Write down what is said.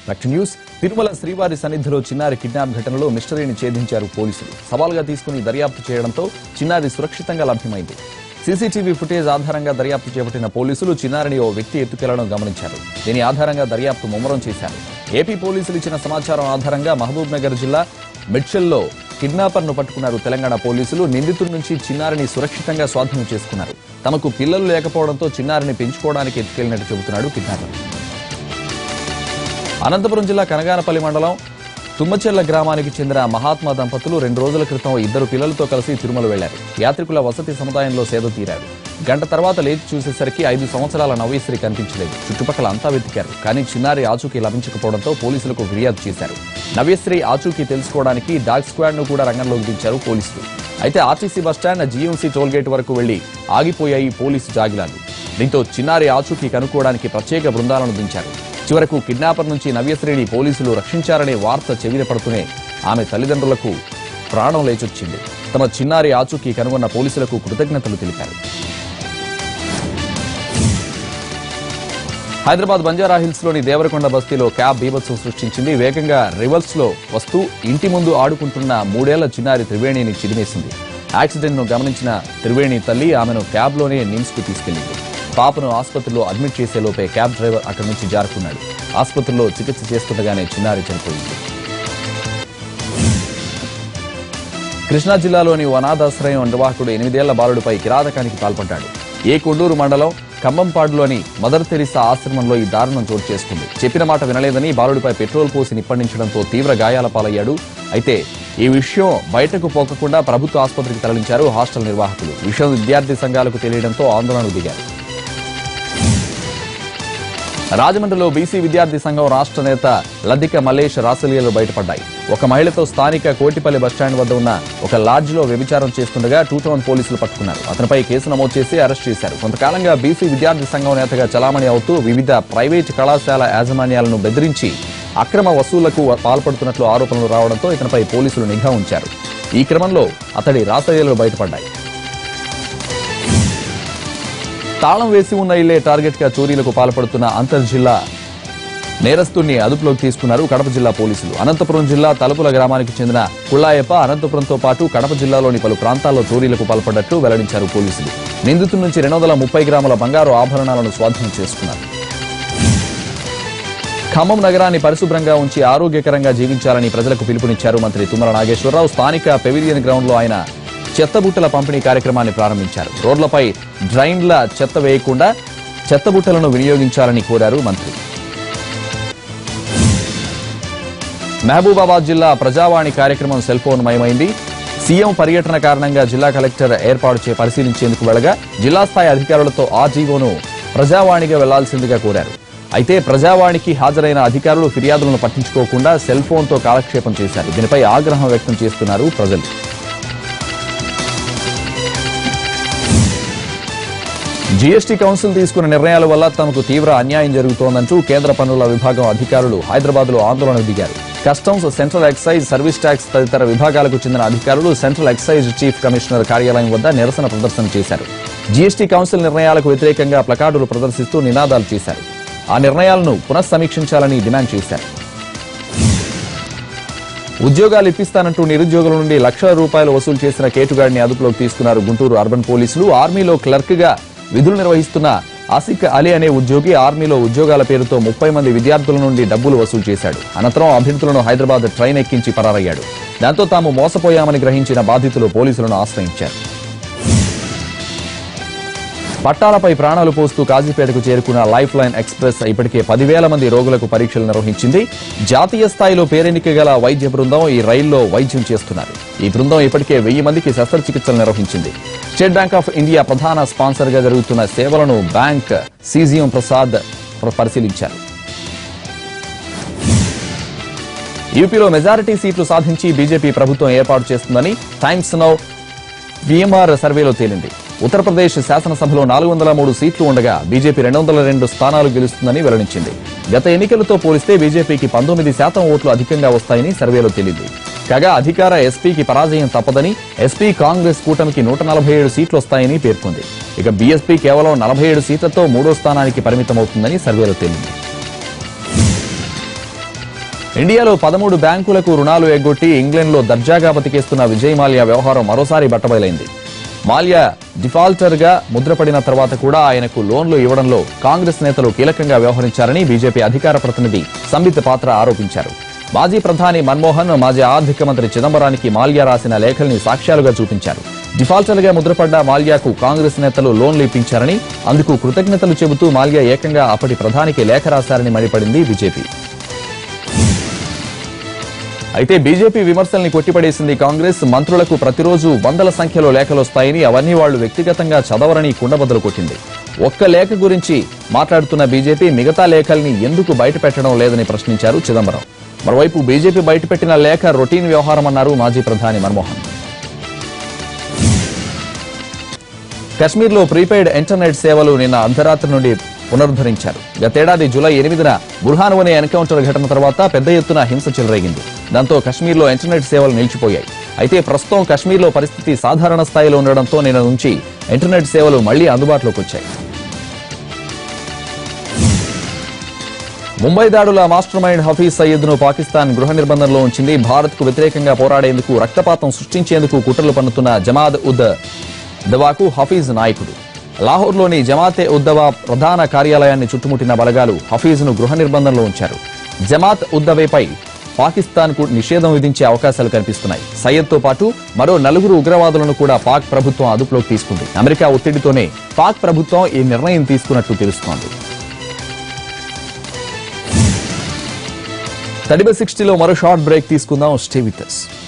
Next news Tirumala శ్రీవారి సన్నిధిలో చిన్నారి కిడ్నాప్ ఘటనలో మిస్టరీని ఛేదించారు పోలీసులు సవాల్గా తీసుకుని దర్యాప్తు చేయడంతో చిన్నారి సురక్షితంగా లభ్యమైంది సీసీటీవీ ఫుటేజ్ ఆధారంగా దర్యాప్తు చేపట్టిన పోలీసులు చిన్నారిని ఓ వ్యక్తి ఎత్తుకెళ్లడం గమనించారు దీని ఆధారంగా దర్యాప్తు ముమ్మరం చేశారు ఏపీ పోలీసులు ఇచ్చిన సమాచారం ఆధారంగా మహబూబ్ నగర్ జిల్లా మిడ్చల్లో కిడ్నాపర్ ను పట్టుకున్నారు తెలంగాణ పోలీసులు నిందితుడి నుంచి చిన్నారిని సురక్షితంగా స్వాధీనం చేసుకున్నారు తమకు పిల్లలు లేకపోవడంతో చిన్నారిని పెంచుకోవడానికి ఎత్తుకెళ్లినట్టు చెబుతున్నాడు కిడ్నాపర్ అనంతపురం జిల్లా కనగానపల్లి మండలం తుమ్మచెర్ల గ్రామానికి చెందిన మహాత్మా దంపతులు రెండు రోజుల క్రితం ఇద్దరు పిల్లలతో కలిసి తిరుమల వెళ్లారు యాత్రికుల వసతి సముదాయంలో సేద తీరారు గంట తర్వాత లేచి చూసేసరికి ఐదు సంవత్సరాల నవ్యశ్రీ కనిపించలేదు చుట్టుపక్కల అంతా వెతికారు కానీ చిన్నారి ఆచూకీ లభించకపోవడంతో పోలీసులకు ఫిర్యాదు చేశారు నవ్యశ్రీ ఆచూకీ తెలుసుకోవడానికి డాగ్ స్క్వాడ్ ను కూడా రంగంలోకి దించారు పోలీసులు అయితే ఆర్టీసీ బస్టాండ్ జీఎంసీ టోల్గేట్ వరకు వెళ్లి ఆగిపోయాయి పోలీసు జాగిలాలు దీంతో చిన్నారి ఆచూకీ కనుక్కోవడానికి ప్రత్యేక బృందాలను దించారు చివరకు కిడ్నాపర్ నుంచి నవ్యశ్రీని పోలీసులు రక్షించారనే వార్త చెవిన పడుతూనే ఆమె తల్లిదండ్రులకు ప్రాణం లేచొచ్చింది తమ చిన్నారి ఆచూకీ కనుగొన్న పోలీసులకు కృతజ్ఞతలు తెలిపారు హైదరాబాద్ బంజారా హిల్స్ లోని దేవరకొండ బస్తీలో క్యాబ్ బీభత్సం సృష్టించింది వేగంగా రివర్స్ లో వస్తూ ఇంటి ముందు ఆడుకుంటున్న మూడేళ్ల చిన్నారి త్రివేణిని చిదిమేసింది యాక్సిడెంట్ ను గమనించిన త్రివేణి తల్లి ఆమెను క్యాబ్ లోనే నిమ్స్ కు తీసుకెళ్లింది పాపను ఆసుపత్రిలో అడ్మిట్ చేసే లోపే క్యాబ్ డ్రైవర్ అక్కడి నుంచి జారుకున్నాడు ఆసుపత్రిలో చికిత్స చేస్తుండగానే చిన్నారి చనిపోయింది కృష్ణా జిల్లాలోని ఓ అనాథాశ్రయం నిర్వాహకుడు ఎనిమిదేళ్ల బాలుడిపై కిరాతకానికి పాల్పడ్డాడు ఏ కొండూరు మండలం ఖమ్మంపాడులోని మదర్ తెరిసా ఆశ్రమంలో ఈ దారుణం చోటు చేసుకుంది చెప్పిన మాట వినలేదని బాలుడిపై పెట్రోల్ పోసి నిప్పండించడంతో తీవ్ర గాయాల పాలయ్యాడు అయితే ఈ విషయం బయటకు పోకకుండా ప్రభుత్వ ఆసుపత్రికి తరలించారు హాస్టల్ నిర్వాహకులు విషయం విద్యార్థి సంఘాలకు తెలియడంతో ఆందోళనకు దిగారు రాజమండ్రిలో బీసీ విద్యార్థి సంఘం రాష్ట్ర నేత లద్దిక మల్లేష్ రాసలీలు బయటపడ్డాయి ఒక మహిళతో స్థానిక కోటిపల్లి బస్టాండ్ వద్ద ఉన్న ఒక లాడ్జిలో వ్యభిచారం చేస్తుండగా టూ టౌన్ పోలీసులు పట్టుకున్నారు అతనిపై కేసు నమోదు చేసి అరెస్ట్ చేశారు కొంతకాలంగా బీసీ విద్యార్థి సంఘం నేతగా చలామణి అవుతూ వివిధ ప్రైవేట్ కళాశాల యాజమాన్యాలను బెదిరించి అక్రమ వసూళ్లకు పాల్పడుతున్నట్లు ఆరోపణలు రావడంతో ఇతనిపై పోలీసులు నిఘా ఉంచారు ఈ క్రమంలో అతడి రాసలీలు బయటపడ్డాయి తాళం వేసి ఉన్న ఇళ్లే టార్గెట్ గా చోరీలకు పాల్పడుతున్న అంతర్జిల్లా నేరస్తుడిని అదుపులోకి తీసుకున్నారు కడప జిల్లా పోలీసులు అనంతపురం జిల్లా తలుపుల గ్రామానికి చెందిన కుళ్ళాయప్ప అనంతపురంతో పాటు కడప జిల్లాలోని పలు ప్రాంతాల్లో చోరీలకు పాల్పడ్డట్లు వెల్లడించారు పోలీసులు నిందితుడి నుంచి రెండు వందల ముప్పై గ్రాముల బంగారు ఆభరణాలను స్వాధీనం చేసుకున్నారు ఖమ్మం నగరాన్ని పరిశుభ్రంగా ఉంచి ఆరోగ్యకరంగా జీవించాలని ప్రజలకు పిలుపునిచ్చారు మంత్రి తుమ్మల నాగేశ్వరరావు స్థానిక పెవిలియన్ గ్రౌండ్ లో ఆయన చెత్తబుట్టల పంపిణీ కార్యక్రమాన్ని ప్రారంభించారు రోడ్లపై డ్రైన్ల చెత్త వేయకుండా చెత్తబుట్టలను వినియోగించాలని కోరారు మంత్రి మహబూబాబాద్ జిల్లా ప్రజావాణి కార్యక్రమం సెల్ ఫోన్ మయమైంది సీఎం పర్యటన కారణంగా జిల్లా కలెక్టర్ ఏర్పాటు చే పరిశీలించేందుకు వెళ్లగా జిల్లా స్థాయి అధికారులతో ఆ జీవోను ప్రజావాణిగా వెళ్లాల్సిందిగా కోరారు అయితే ప్రజావాణికి హాజరైన అధికారులు ఫిర్యాదులను పట్టించుకోకుండా సెల్ ఫోన్తో కాలక్షేపం చేశారు దీనిపై ఆగ్రహం వ్యక్తం చేస్తున్నారు ప్రజలు జీఎస్టీ కౌన్సిల్ తీసుకున్న నిర్ణయాల వల్ల తమకు తీవ్ర అన్యాయం జరుగుతోందంటూ కేంద్ర పన్నుల విభాగం అధికారులు హైదరాబాద్ లో ఆందోళనకు దిగారు customs central excise service tax తదితర విభాగాలకు చెందిన అధికారులు సెంట్రల్ ఎక్సైజ్ చీఫ్ కమిషనర్ కార్యాలయం వద్ద నిరసన ప్రదర్శన చేశారు జీఎస్టీ కౌన్సిల్ నిర్ణయాలకు వ్యతిరేకంగా ప్లకార్డులు ప్రదర్శిస్తూ నినాదాలు చేశారు ఆ నిర్ణయాలను పునఃసమీక్షించాలని డిమాండ్ చేశారు ఉద్యోగాలు ఇప్పిస్తానంటూ నిరుద్యోగుల నుండి లక్షల రూపాయలు వసూలు చేసిన కేటుగాడిని అదుపులోకి తీసుకున్నారు గుంటూరు అర్బన్ పోలీసులు ఆర్మీలో క్లర్క్ గా విధులు నిర్వహిస్తున్న ఆసిక్ అలీ అనే ఉద్యోగి ఆర్మీలో ఉద్యోగాల పేరుతో ముప్పై మంది విద్యార్థుల నుండి డబ్బులు వసూలు చేశాడు అనంతరం అభ్యర్థులను హైదరాబాద్ ట్రైన్ ఎక్కించి పరారయ్యాడు దాంతో తాము మోసపోయామని గ్రహించిన బాధితులు పోలీసులను ఆశ్రయించారు పట్టాలపై ప్రాణాలు పోస్తూ కాజీపేటకు చేరుకున్న లైఫ్ లైన్ ఎక్స్ప్రెస్ ఇప్పటికే పదివేల మంది రోగులకు పరీక్షలు నిర్వహించింది జాతీయ స్థాయిలో పేరెన్నిక గల వైద్య బృందం ఈ రైల్లో వైద్యం చేస్తున్నారు ఈ బృందం ఇప్పటికే వెయ్యి మందికి శస్త్రచికిత్సలు నిర్వహించింది స్టేట్ బ్యాంక్ ఆఫ్ ఇండియా ప్రధాన స్పాన్సర్ గా జరుగుతున్న సేవలను బ్యాంక్ సీజీఎం ప్రసాద్ ప్ర- పరిశీలించారు యూపీలో మెజారిటీ సీట్లు సాధించి బీజేపీ ప్రభుత్వం ఏర్పాటు చేస్తుందని టైమ్స్ నౌ విఎంఆర్ సర్వేలో తేలింది ఉత్తరప్రదేశ్ శాసనసభలో నాలుగు వందల మూడు సీట్లు ఉండగా బీజేపీ రెండు వందల రెండు స్థానాలు గెలుస్తుందని వెల్లడించింది గత ఎన్నికలతో పోలిస్తే బీజేపీకి పంతొమ్మిది శాతం ఓట్లు అధికంగా వస్తాయని సర్వేలో తేలింది కాగా అధికార ఎస్పీకి పరాజయం తప్పదని ఎస్పీ కాంగ్రెస్ కూటమికి నూట నలభై ఏడు సీట్లు వస్తాయని పేర్కొంది ఇక బీఎస్పీ కేవలం నలభై ఏడు సీట్లతో మూడో స్థానానికి పరిమితమవుతుందని సర్వేలో తేలింది ఇండియాలో పదమూడు బ్యాంకులకు రుణాలు ఎగ్గొట్టి ఇంగ్లాండ్లో దర్జాగా బతికేస్తున్న విజయ్ మాల్యా వ్యవహారం మరోసారి బట్టబయలైంది మాల్యా డిఫాల్టర్ గా ముద్రపడిన తర్వాత కూడా ఆయనకు లోన్లు ఇవ్వడంలో కాంగ్రెస్ నేతలు కీలకంగా వ్యవహరించారని బీజేపీ అధికార ప్రతినిధి సంబిత్ పాత్ర ఆరోపించారు మాజీ ప్రధాని మన్మోహన్ మాజీ ఆర్థిక మంత్రి చిదంబరానికి మాల్యా రాసిన లేఖల్ని సాక్ష్యాలుగా చూపించారు డిఫాల్టర్గా ముద్రపడ్డ మాల్యాకు కాంగ్రెస్ నేతలు లోన్లు ఇప్పించారని అందుకు కృతజ్ఞతలు చెబుతూ మాల్యా ఏకంగా అప్పటి ప్రధానికి లేఖ రాశారని మండిపడింది బీజేపీ అయితే బీజేపీ విమర్శల్ని కొట్టిపడేసింది కాంగ్రెస్ మంత్రులకు ప్రతిరోజు వందల సంఖ్యలో లేఖలొస్తాయని అవన్నీ వాళ్లు వ్యక్తిగతంగా చదవరని కుండబద్దలు కొట్టింది ఒక్క లేఖ గురించి మాట్లాడుతున్న బీజేపీ మిగతా లేఖల్ని ఎందుకు బయటపెట్టడం లేదని ప్రశ్నించారు చిదంబరం మరోవైపు బీజేపీ బయటపెట్టిన లేఖ రొటీన్ వ్యవహారం అన్నారు మాజీ ప్రధాని మన్మోహన్ కశ్మీర్లో ప్రీపెయిడ్ ఇంటర్నెట్ సేవలు నిన్న అర్ధరాత్రి నుండి పునరుద్ధరించారు గతేడాది జూలై ఎనిమిదిన బుర్హాన్ అనే ఎన్కౌంటర్ ఘటన తర్వాత పెద్ద ఎత్తున హింస చెలరేగింది దాంతో కశ్మీర్లో ఇంటర్నెట్ సేవలు నిలిచిపోయాయి అయితే ప్రస్తుతం కశ్మీర్లో పరిస్థితి సాధారణ స్థాయిలో ఉండడంతో నిన్న నుంచి ఇంటర్నెట్ సేవలు మళ్లీ అందుబాటులోకి వచ్చాయి ముంబై దాడుల మాస్టర్ మైండ్ హఫీజ్ సయ్యద్ ను పాకిస్తాన్ గృహ నిర్బంధంలో ఉంచింది భారత్ కు వ్యతిరేకంగా పోరాడేందుకు రక్తపాతం సృష్టించేందుకు కుట్రలు పన్నుతున్న జమాద్ ఉద్ దవాకు హఫీజ్ నాయకుడు లాహోర్లోని జమాతే ఉద్దవా ప్రధాన కార్యాలయాన్ని చుట్టుముట్టిన బలగాలు హఫీజ్ను గృహ నిర్బంధంలో ఉంచారు జమాత్ ఉద్దవేపై పాకిస్తాన్ కు నిషేధం విధించే అవకాశాలు కనిపిస్తున్నాయి సయ్యద్తో పాటు మరో నలుగురు ఉగ్రవాదులను కూడా పాక్ ప్రభుత్వం అదుపులోకి తీసుకుంది అమెరికా ఒత్తిడితోనే పాక్ ప్రభుత్వం ఈ నిర్ణయం తీసుకున్నట్లు తెలుస్తోంది థర్టీ బై సిక్స్టీలో మరో షార్ట్ బ్రేక్ తీసుకుందాం స్టే విత్ us.